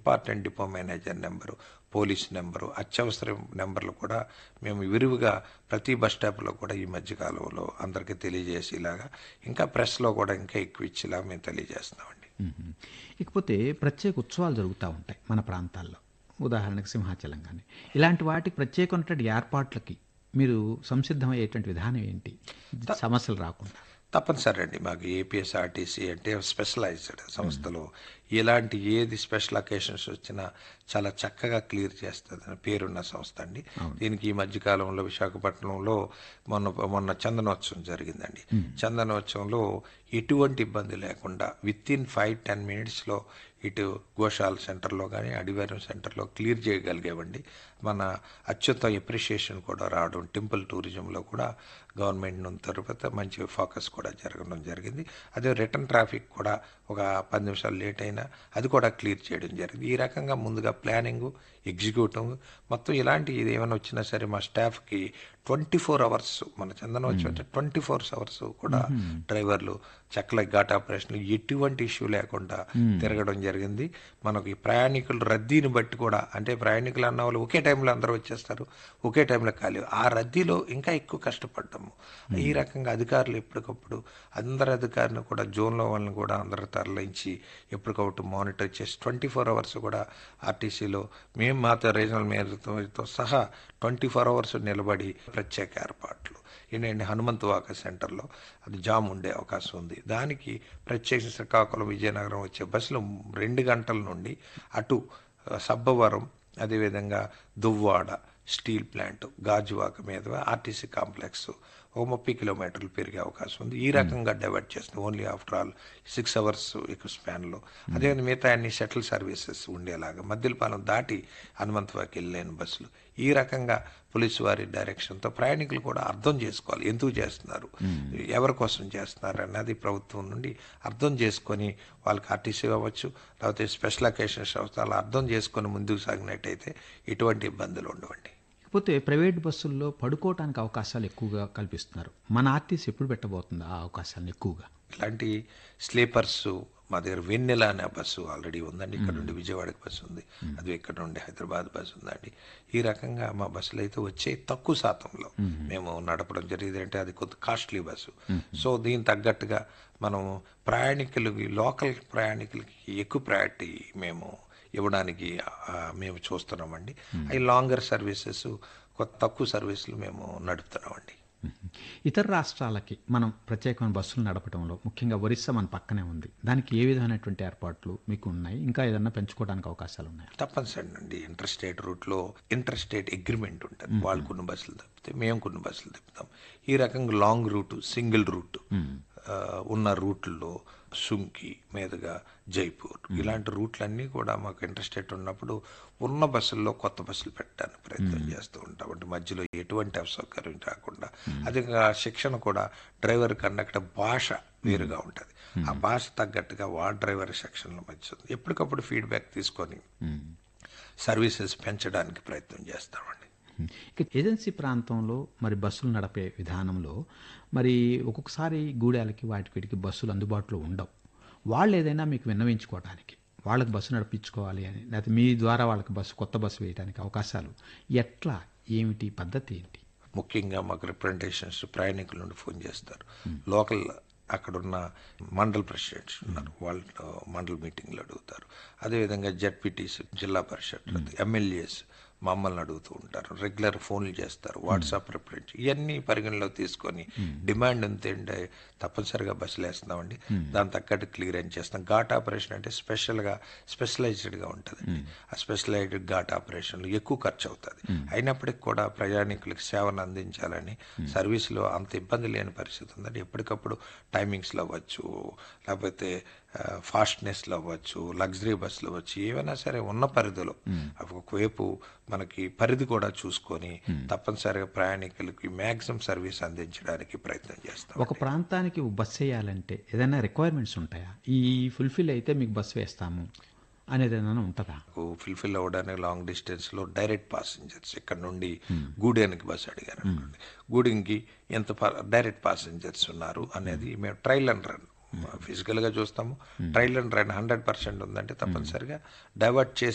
Important depot manager number police number అత్యవసర నెంబర్లు కూడా మేము విరివిగా ప్రతి బస్ స్టాప్లో కూడా ఈ మధ్యకాలంలో అందరికీ తెలియజేసేలాగా ఇంకా ప్రెస్లో కూడా ఇంకా ఎక్కువ ఇచ్చేలాగా మేము తెలియజేస్తున్నామండి మ్మ్. ఇకపోతే ప్రత్యేక ఉత్సవాలు జరుగుతూ ఉంటాయి మన ప్రాంతాల్లో ఉదాహరణకు సింహాచలం కానీ ఇలాంటి వాటికి ప్రత్యేకమైనటువంటి ఏర్పాట్లకి మీరు సంసిద్ధమయ్యేటువంటి విధానం ఏంటి సమస్యలు రాకుండా తప్పనిసరి అండి మాకు ఏపీఎస్ఆర్టీసీ అంటే స్పెషలైజ్డ్ సంస్థలో ఎలాంటి ఏది స్పెషల్ అకేషన్స్ వచ్చినా చాలా చక్కగా క్లియర్ చేస్తుంది పేరున్న సంస్థ అండి దీనికి ఈ మధ్యకాలంలో విశాఖపట్నంలో మొన్న మొన్న చందనోత్సవం జరిగిందండి చందనోత్సవంలో ఎటువంటి ఇబ్బంది లేకుండా విత్ ఇన్ ఫైవ్ టెన్ మినిట్స్లో ఇటు గోశాల సెంటర్లో కానీ అడివారం సెంటర్లో క్లియర్ చేయగలిగామండి మన అత్యుత్తమ ఎప్రిషియేషన్ కూడా రావడం టెంపుల్ టూరిజంలో కూడా గవర్నమెంట్ నుంచి తర్వాత మంచి ఫోకస్ కూడా జరగడం జరిగింది అదే రిటర్న్ ట్రాఫిక్ కూడా ఒక పది నిమిషాలు లేట్ అయినా అది కూడా క్లియర్ చేయడం జరిగింది ఈ రకంగా ముందుగా ప్లానింగ్ ఎగ్జిక్యూటివ్ మొత్తం ఇలాంటి ఇది ఏమైనా వచ్చినా సరే మా స్టాఫ్కి ట్వంటీ ఫోర్ అవర్స్ మన చందనం వచ్చి అంటే ట్వంటీ ఫోర్ అవర్స్ కూడా డ్రైవర్లు చక్కల ఘాట్ ఆపరేషన్లు ఎటువంటి ఇష్యూ లేకుండా తిరగడం జరిగింది మనకి ప్రయాణికులు రద్దీని బట్టి కూడా అంటే ప్రయాణికులు అన్న వాళ్ళు ఒకే టైంలో అందరూ వచ్చేస్తారు ఒకే టైంలో ఖాళీ ఆ రద్దీలో ఇంకా ఎక్కువ కష్టపడ్డాము ఈ రకంగా అధికారులు ఎప్పటికప్పుడు అందరు అధికారులు కూడా జోన్లో వాళ్ళని కూడా అందరూ తరలించి ఎప్పటికప్పుడు మానిటర్ చేసి ట్వంటీ ఫోర్ అవర్స్ కూడా ఆర్టీసీలో మేము మాతో రీజనల్ మేయర్తో సహా ట్వంటీ ఫోర్ అవర్స్ నిలబడి ప్రత్యేక ఏర్పాట్లు ఏంటంటే హనుమంతవాక సెంటర్లో అది జామ్ ఉండే అవకాశం ఉంది దానికి ప్రత్యేక శ్రీకాకుళం విజయనగరం వచ్చే బస్సులు రెండు గంటల నుండి అటు ఆ, సబ్బవరం అదేవిధంగా దువ్వాడ స్టీల్ ప్లాంట్ గాజువాక మీద ఆర్టీసీ కాంప్లెక్స్ ఓ ముప్పై కిలోమీటర్లు పెరిగే అవకాశం ఉంది ఈ రకంగా డైవర్ట్ చేస్తుంది only after all six hours ఎక్కువ స్పాన్లో అదేవిధంగా మిగతా అన్ని షటిల్ సర్వీసెస్ ఉండేలాగా మద్దిలపాలెం దాటి హనుమంతవాకి వెళ్ళలేని బస్సులు ఈ రకంగా పోలీసు వారి డైరెక్షన్తో ప్రయాణికులు కూడా అర్థం చేసుకోవాలి ఎందుకు చేస్తున్నారు ఎవరి కోసం చేస్తున్నారు అన్నది ప్రభుత్వం నుండి అర్థం చేసుకొని వాళ్ళకి ఆర్టీసీ అవ్వచ్చు లేకపోతే స్పెషల్ అకేషన్స్ అవ్వచ్చు అలా అర్థం చేసుకొని ముందుకు సాగినట్టయితే ఎటువంటి ఇబ్బందులు ఉండవండి ఇకపోతే ప్రైవేట్ బస్సుల్లో పడుకోవడానికి అవకాశాలు ఎక్కువగా కల్పిస్తున్నారు మన ఆర్టీసీ ఎప్పుడు పెట్టబోతుంది ఆ అవకాశాలను ఎక్కువగా ఇలాంటి స్లీపర్స్ మా దగ్గర వెన్నెల అనే బస్సు ఆల్రెడీ ఉందండి ఇక్కడ నుండి విజయవాడకి బస్సు ఉంది అది ఇక్కడ నుండి హైదరాబాద్ బస్సు ఉందండి ఈ రకంగా మా బస్సులు అయితే వచ్చే తక్కువ శాతంలో మేము నడపడం జరిగింది అంటే అది కొంత కాస్ట్లీ బస్సు సో దీని తగ్గట్టుగా మనం ప్రయాణికులకి లోకల్ ప్రయాణికులకి ఎక్కువ ప్రయారిటీ మేము ఇవ్వడానికి ఆ, మేము చూస్తున్నామండి అవి లాంగర్ సర్వీసెస్ కొత్త తక్కువ సర్వీసులు మేము నడుపుతున్నామండి ఇతర రాష్ట్రాలకి మనం ప్రత్యేకమైన బస్సులు నడపడంలో ముఖ్యంగా ఒరిస్సా మన పక్కనే ఉంది దానికి ఏ విధమైనటువంటి ఏర్పాట్లు మీకు ఉన్నాయి ఇంకా ఏదన్నా పెంచుకోవడానికి అవకాశాలు ఉన్నాయి తప్పనిసరి అండి ఇంటర్ స్టేట్ రూట్లో ఇంటర్ స్టేట్ అగ్రిమెంట్ ఉంటుంది వాళ్ళు కొన్ని బస్సులు తప్పితే మేము కొన్ని బస్సులు తిప్పుతాం ఈ రకంగా లాంగ్ రూట్ సింగిల్ రూట్ ఆ, ఉన్న రూట్లలో సుంకి మీదుగా జైపూర్ ఇలాంటి రూట్లన్నీ కూడా మాకు ఇంట్రెస్టెడ్ ఉన్నప్పుడు ఉన్న బస్సుల్లో కొత్త బస్సులు పెట్టడానికి ప్రయత్నం చేస్తూ ఉంటాం అంటే మధ్యలో ఎటువంటి అసౌకర్యం రాకుండా అదే శిక్షణ కూడా డ్రైవర్ కండక్టర్ భాష వేరుగా ఉంటుంది ఆ భాష తగ్గట్టుగా వా డ్రైవర్ సెక్షన్ల మధ్య ఉంది. ఎప్పటికప్పుడు ఫీడ్బ్యాక్ తీసుకొని సర్వీసెస్ పెంచడానికి ప్రయత్నం చేస్తామండి ఇక ఏజెన్సీ ప్రాంతంలో మరి బస్సులు నడిపే విధానంలో మరి ఒక్కొక్కసారి గూడాలకి వాటికి వీటికి బస్సులు అందుబాటులో ఉండవు వాళ్ళు ఏదైనా మీకు విన్నవించుకోవడానికి వాళ్ళకి బస్సు నడిపించుకోవాలి అని లేకపోతే మీ ద్వారా వాళ్ళకి బస్సు కొత్త బస్సు వేయడానికి అవకాశాలు ఎట్లా ఏమిటి పద్ధతి ఏంటి ముఖ్యంగా మాకు రిప్రజెంటేషన్స్ ప్రయాణికుల నుండి ఫోన్ చేస్తారు లోకల్ అక్కడున్న మండల్ ప్రెసిడెంట్స్ ఉన్నారు వాళ్ళతో మండల్ మీటింగ్లు అడుగుతారు అదేవిధంగా జడ్పీటీసీ జిల్లా పరిషత్ ఎమ్మెల్యేస్ మమ్మల్ని అడుగుతూ ఉంటారు రెగ్యులర్ ఫోన్లు చేస్తారు వాట్సాప్ రిప్రజెంట్ ఇవన్నీ పరిగణలో తీసుకొని డిమాండ్ ఉంటే తప్పనిసరిగా బస్సులు వేస్తున్నామండి దాని తగ్గట్టు క్లియరెన్స్ చేస్తాం ఘాట్ ఆపరేషన్ అంటే స్పెషల్గా స్పెషలైజ్డ్గా ఉంటుంది ఆ స్పెషలైజ్డ్ ఘాట్ ఆపరేషన్లు ఎక్కువ ఖర్చు అవుతుంది అయినప్పటికీ కూడా ప్రయాణికులకు సేవను అందించాలని సర్వీసులో అంత ఇబ్బంది లేని పరిస్థితి ఉందండి ఎప్పటికప్పుడు టైమింగ్స్లో అవ్వచ్చు లేకపోతే ఫాస్ట్నెస్లో అవ్వచ్చు లగ్జరీ బస్సులు అవ్వచ్చు ఏవైనా సరే ఉన్న పరిధిలో అవి ఒకవైపు మనకి పరిధి కూడా చూసుకొని తప్పనిసరిగా ప్రయాణికులకి మ్యాక్సిమం సర్వీస్ అందించడానికి ప్రయత్నం చేస్తాం ఒక ప్రాంతానికి బస్సు వేయాలంటే ఏదైనా రిక్వైర్మెంట్స్ ఉంటాయా ఈ ఫుల్ఫిల్ అయితే మీకు బస్సు వేస్తాము అనేది ఏదైనా ఉంటుందా ఫుల్ఫిల్ అవ్వడానికి లాంగ్ డిస్టెన్స్ లో డైరెక్ట్ పాసెంజర్స్ ఇక్కడ నుండి గూడెనికి బస్సు అడిగారు అనుకోండి గూడెంకి ఎంత డైరెక్ట్ పాసెంజర్స్ ఉన్నారు అనేది మేము ట్రైల్ అండ్ రన్ ఫిజికల్ గా చూస్తాము trial and run hundred percent ఉందంటే తప్పనిసరిగా డైవర్ట్ చేసి